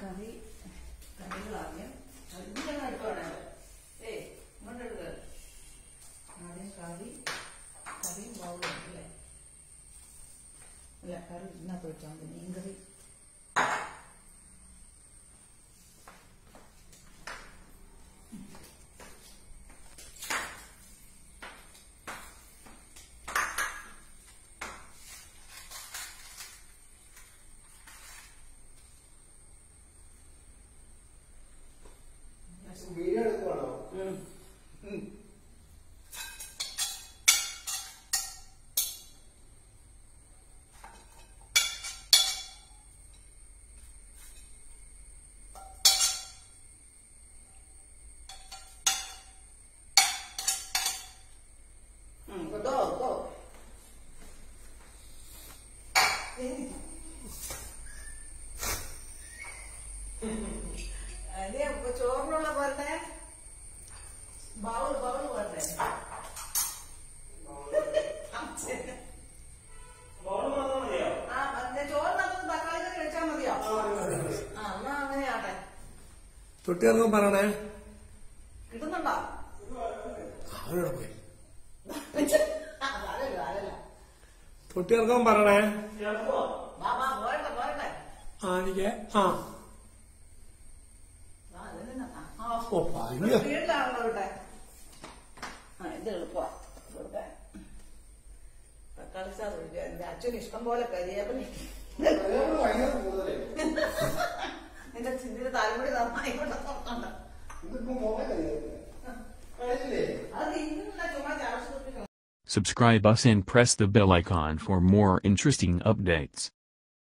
കറി കറികളാദ്യം ഇങ്ങനെ എടുത്തോടെ ഏയ് ഇങ്ങോട്ട് എടുക്കുക ആദ്യം കറി കറിയും ബൗളും അല്ലേ അല്ല കറി ഇതിനകത്ത് വെച്ചാൽ മതി മീൻകറി വീഡിയോ എടുക്കുവാണോ കേട്ടോ കേട്ടോ അതെ അപ്പൊ ചോറിനുള്ള പോരട്ടെ ബൗള് ബൗള് പോരട്ടെ മോള് മാത്രം മതിയോ ആ മറ്റേ ചോറിനകത്ത് തക്കാളി കറി വെച്ചാൽ മതിയോ ആ എന്നാ അങ്ങനെ ആട്ടെ തൊട്ടിയാർക്കും പറയണേ കിട്ടുന്നുണ്ടോ അവരോട് പോയി അതല്ല അതല്ല തൊട്ടിയാർക്കും പറയണേ ചെറുപ്പോ വാ വാ പോരട്ടെ പോരട്ടെ ആ എനിക്ക് ആ ആ അത് തന്നെ ആ ഓ പറഞ്ഞു വീട്ടിലാണല്ലോ ഇവിടെ ആ ഇത് എളുപ്പമാ ഇവിടെ തക്കാളി സാർ ഒഴിക്കുക എന്റെ അച്ഛന് ഇഷ്ടം പോലെ കരിയേപ്പനി ഭയങ്കര കൂടുതലേ നിന്റെ ചിന്തിന് തലമുടി നന്നായി കൊണ്ട് തുറക്കണ്ട ഇതിപ്പോ മോനെ കഴിഞ്ഞില്ലേ അത് ഇന്നും ചുമ്മാ ചാർജ് കുത്തിക്കണം Subscribe us and press the bell icon for more interesting updates.